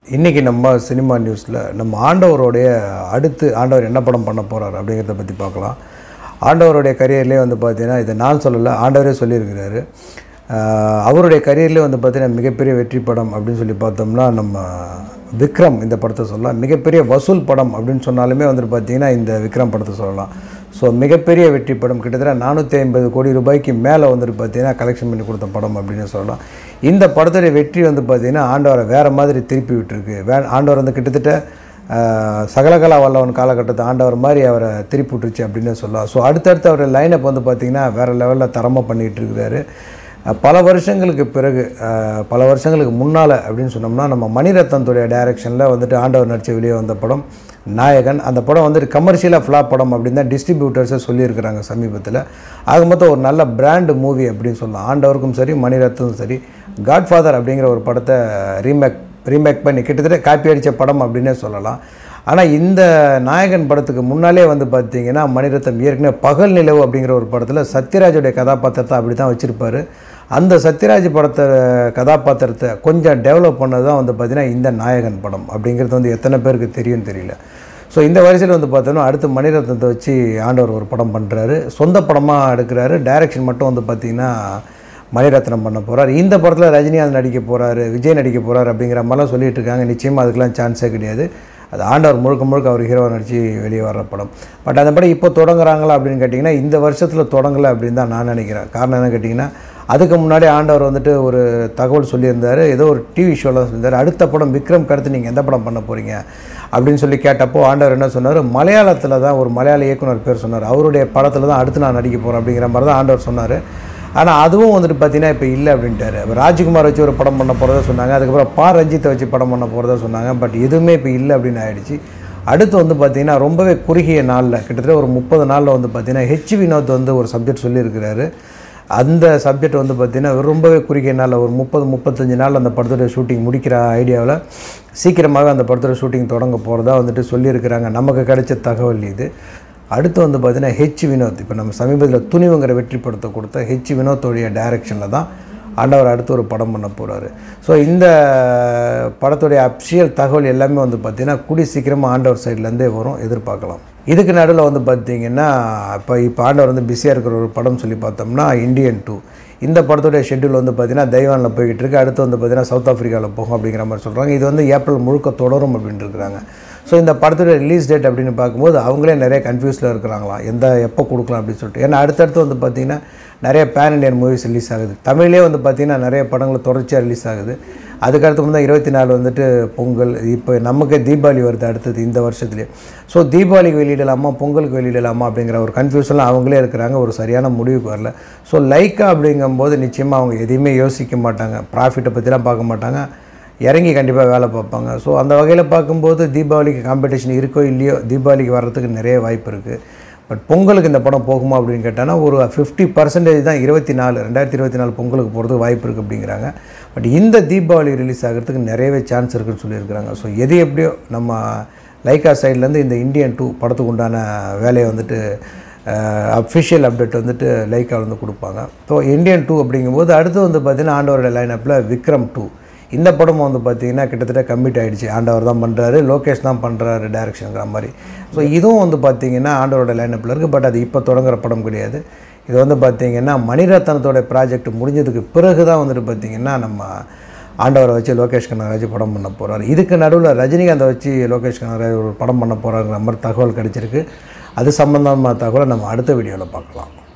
இன்றைக்கி நம்ம சினிமா நியூஸில் நம்ம ஆண்டவருடைய அடுத்து ஆண்டவர் என்ன படம் பண்ண போகிறார் அப்படிங்கிறத பற்றி பார்க்கலாம் ஆண்டவருடைய கரியர்லேயே வந்து பார்த்தீங்கன்னா இதை நான் சொல்லலை ஆண்டவரே சொல்லியிருக்கிறாரு ஆஹ் அவருடைய கரியர்லேயே வந்து பார்த்தீங்கன்னா மிகப்பெரிய வெற்றி படம் அப்படின்னு சொல்லி பார்த்தோம்னா நம்ம விக்ரம் இந்த படத்தை சொல்லலாம் மிகப்பெரிய வசூல் படம் அப்படின்னு சொன்னாலுமே வந்துட்டு பார்த்தீங்கன்னா இந்த விக்ரம் படத்தை சொல்லலாம் ஸோ மிகப்பெரிய வெற்றி படம் கிட்டத்தட்ட நானூற்றி ஐம்பது கோடி ரூபாய்க்கு மேலே வந்துட்டு பார்த்தீங்கன்னா கலெக்ஷன் பண்ணி கொடுத்த படம் அப்படின்னு சொல்லலாம் இந்த படத்துடைய வெற்றி வந்து பார்த்தீங்கன்னா ஆண்டவரை வேறு மாதிரி திருப்பி விட்டுருக்கு வே ஆண்டவர் வந்து கிட்டத்தட்ட ஆஹ், சகலகலா வல்லவன் காலகட்டத்தை ஆண்டவர் மாதிரி அவரை திருப்பி விட்டுருச்சு அப்படின்னு சொல்லலாம் ஸோ அடுத்தடுத்து அவர் லைனப் வந்து பார்த்திங்கன்னா வேறு லெவலில் தரமாக பண்ணிகிட்டு இருக்கிறாரு அஹ் பல வருஷங்களுக்கு பிறகு அஹ் பல வருஷங்களுக்கு முன்னால் அப்படின்னு சொன்னோம்னா நம்ம மணிரத்னத்துடைய டைரக்ஷனில் வந்துட்டு ஆண்டவர் நடிச்ச வெளியே வந்த படம் நாயகன் அந்த படம் வந்துட்டு கமர்ஷியலாக ஃப்ளாப் படம் அப்படின்னு தான் டிஸ்ட்ரிபியூட்டர்ஸே சொல்லியிருக்கிறாங்க சமீபத்தில் ஆக மொத்தம் ஒரு நல்ல பிராண்டு மூவி அப்படின்னு சொல்லலாம் ஆண்டவருக்கும் சரி மணிரத்னும் சரி காட்ஃபாதர் அப்படிங்கிற ஒரு படத்தை ரீமேக் ரீமேக் பண்ணி கிட்டத்தட்ட காப்பி அடித்த படம் அப்படின்னே சொல்லலாம் ஆனால் இந்த நாயகன் படத்துக்கு முன்னாலே வந்து பார்த்தீங்கன்னா மணிரத்னம் ஏற்கனவே பகல் நிலவு அப்படிங்கிற ஒரு படத்தில் சத்யராஜுடைய கதாபாத்திரத்தை அப்படி தான் வச்சுருப்பாரு அந்த சத்யராஜ் படத்தை கதாபாத்திரத்தை கொஞ்சம் டெவலப் பண்ணது தான் வந்து பார்த்தீங்கன்னா இந்த நாயகன் படம் அப்படிங்கிறது வந்து எத்தனை பேருக்கு தெரியும்னு தெரியல ஸோ இந்த வரிசையில் வந்து பார்த்தோன்னா அடுத்து மணிரத்னத்தை வச்சு ஆண்டவர் ஒரு படம் பண்ணுறாரு சொந்த படமாக எடுக்கிறாரு டைரக்ஷன் மட்டும் வந்து பார்த்திங்கன்னா மணிரத்னம் பண்ண போகிறார் இந்த படத்தில் ரஜினிகாந்த் நடிக்க போகிறாரு விஜய் நடிக்க போகிறார் அப்படிங்கிற மாதிரிலாம் சொல்லிட்டு இருக்காங்க நிச்சயமாக அதுக்கெலாம் சான்ஸே கிடையாது அது ஆண்டவர் முழுக்க முழுக்க அவர் ஹீரோவை நடித்து வெளியே வர்ற படம் பட் அந்த படம் இப்போ தொடங்குறாங்களா அப்படின்னு கேட்டிங்கன்னா இந்த வருஷத்தில் தொடங்கலை அப்படின்னு தான் நான் நினைக்கிறேன் காரணம் என்ன கேட்டிங்கன்னா அதுக்கு முன்னாடி ஆண்டவர் வந்துட்டு ஒரு தகவல் சொல்லியிருந்தார் ஏதோ ஒரு டிவி ஷோவில் சொல்லியிருந்தார் அடுத்த படம் விக்ரம் கருத்து நீங்கள் எந்த படம் பண்ண போகிறீங்க அப்படின்னு சொல்லி கேட்டப்போ ஆண்டவர் என்ன சொன்னார் மலையாளத்தில் தான் ஒரு மலையாள இயக்குனர் பேர் சொன்னார் அவருடைய படத்தில் தான் அடுத்து நான் நடிக்க போகிறேன் அப்படிங்கிற மாதிரி தான் ஆண்டவர் சொன்னார் ஆனால் அதுவும் வந்துட்டு பார்த்தீங்கன்னா இப்போ இல்லை அப்படின்ட்டாரு அப்ப ராஜ்குமார் வச்சு ஒரு படம் பண்ண போகிறதா சொன்னாங்க அதுக்கப்புறம் பா ரஞ்சித்தை வச்சு படம் பண்ண போகிறதா சொன்னாங்க பட் எதுவுமே இப்போ இல்லை அப்படின்னு ஆயிடுச்சு அடுத்து வந்து பார்த்திங்கன்னா ரொம்பவே குறுகிய நாளில் கிட்டத்தட்ட ஒரு முப்பது நாளில் வந்து பார்த்திங்கன்னா ஹெச் வினோத் வந்து ஒரு சப்ஜெக்ட் சொல்லியிருக்கிறாரு அந்த சப்ஜெக்ட் வந்து பார்த்திங்கன்னா ரொம்பவே குறுகிய நாளில் ஒரு முப்பது முப்பத்தஞ்சு நாள் அந்த படத்தோட ஷூட்டிங் முடிக்கிற ஐடியாவில் சீக்கிரமாக அந்த படத்தோட ஷூட்டிங் தொடங்க போகிறதா வந்துட்டு சொல்லியிருக்கிறாங்க நமக்கு கிடைச்ச தகவல் இது அடுத்து வந்து பார்த்தீங்கன்னா ஹெச் வினோத் இப்போ நம்ம சமீபத்தில் துணிவுங்கிற வெற்றி படத்தை கொடுத்த ஹெச் வினோத்தோடைய டைரக்ஷனில் தான் ஆண்டவர் அடுத்து ஒரு படம் பண்ண போகிறாரு ஸோ இந்த படத்துடைய அஃபிஷியல் தகவல் எல்லாமே வந்து பார்த்திங்கன்னா கூடி சீக்கிரமாக ஆண்டவர் சைட்லேருந்தே வரும் எதிர்பார்க்கலாம் இதுக்கு நடுவில் வந்து பார்த்திங்கன்னா இப்போ இப்போ ஆண்டவர் வந்து பிஸியாக இருக்கிற ஒரு படம் சொல்லி பார்த்தோம்னா இந்தியன் டூ இந்த படத்துடைய ஷெட்யூல் வந்து பார்த்திங்கன்னா தைவானில் போய்கிட்டு இருக்கு அடுத்து வந்து பார்த்திங்கன்னா சவுத் ஆஃப்ரிக்காவில் போகும் அப்படிங்கிற மாதிரி சொல்கிறாங்க இது வந்து ஏப்ரல் முழுக்க தொடரும் அப்படின்ட்டு இருக்கிறாங்க ஸோ இந்த படத்துடைய ரிலீஸ் டேட் அப்படின்னு பார்க்கும்போது அவங்களே நிறைய கன்ஃபியூஸில் இருக்கிறாங்களாம் எந்த எப்போ கொடுக்கலாம் அப்படின்னு சொல்லிட்டு ஏன்னா அடுத்தடுத்து வந்து பார்த்திங்கன்னா நிறைய பேன் இண்டியன் மூவிஸ் ரிலீஸ் ஆகுது தமிழ்லேயே வந்து பார்த்திங்கன்னா நிறைய படங்கள் தொடர்ச்சியாக ரிலீஸ் ஆகுது அதுக்கடுத்து வந்து இருபத்தி நாலு வந்துட்டு பொங்கல் இப்போ நமக்கு தீபாவளி வருது அடுத்தது இந்த வருஷத்துலேயே ஸோ தீபாவளிக்கு வெளியிடலாமா பொங்கலுக்கு வெளியிடலாமா அப்படிங்கிற ஒரு கன்ஃபியூஷனில் அவங்களே இருக்கிறாங்க ஒரு சரியான முடிவுக்கு வரல ஸோ லைக்கா அப்படிங்கும்போது நிச்சயமாக அவங்க எதையுமே யோசிக்க மாட்டாங்க ப்ராஃபிட்டை பற்றிலாம் பார்க்க மாட்டாங்க இறங்கி கண்டிப்பாக வேலை பார்ப்பாங்க ஸோ அந்த வகையில் பார்க்கும்போது தீபாவளிக்கு காம்படிஷன் இருக்கோ இல்லையோ தீபாவளிக்கு வர்றதுக்கு நிறைய வாய்ப்பு இருக்குது பட் பொங்கலுக்கு இந்த படம் போகுமா அப்படின்னு கேட்டானா ஒரு ஃபிஃப்டி பர்சன்டேஜ் தான் இருபத்தி நாலு ரெண்டாயிரத்தி இருபத்தி நாலு பொங்கலுக்கு போகிறதுக்கு வாய்ப்பு இருக்குது அப்படிங்கிறாங்க பட் இந்த தீபாவளி ரிலீஸ் ஆகிறதுக்கு நிறையவே சான்ஸ் இருக்குன்னு சொல்லியிருக்கிறாங்க ஸோ எது எப்படியோ நம்ம லைக்கா சைட்லேருந்து இந்த இந்தியன் டூ படத்துக்கு உண்டான வேலையை வந்துட்டு அஃபிஷியல் அப்டேட் வந்துட்டு லைக்கா வந்து கொடுப்பாங்க ஸோ இந்தியன் டூ அப்படிங்கும்போது அடுத்து வந்து பார்த்திங்கன்னா ஆண்டவரோட லைனப்பில் விக்ரம் டூ இந்த படம் வந்து பார்த்திங்கன்னா கிட்டத்தட்ட கம்மிட் ஆகிடுச்சு ஆண்டவர் தான் பண்ணுறாரு லோகேஷ் தான் பண்ணுறாரு டைரக்ஷனுங்கிற மாதிரி ஸோ இதுவும் வந்து பார்த்திங்கன்னா ஆண்டவரோட லைனப்பில் இருக்குது பட் அது இப்போ தொடங்குற படம் கிடையாது இது வந்து பார்த்திங்கன்னா மணிரத்னத்தோட ப்ராஜெக்ட் முடிஞ்சதுக்கு பிறகு தான் வந்துட்டு பார்த்திங்கன்னா நம்ம ஆண்டவரை வச்சு லோகேஷ் கனகராஜ் படம் பண்ண போகிறார் இதுக்கு நடுவில் ரஜினிகாந்தை வச்சு லோகேஷ் கனகராஜ் ஒரு படம் பண்ண போகிறாங்கிற மாதிரி தகவல் கிடச்சிருக்கு அது சம்மந்தமான தகவலை நம்ம அடுத்த வீடியோவில் பார்க்கலாம்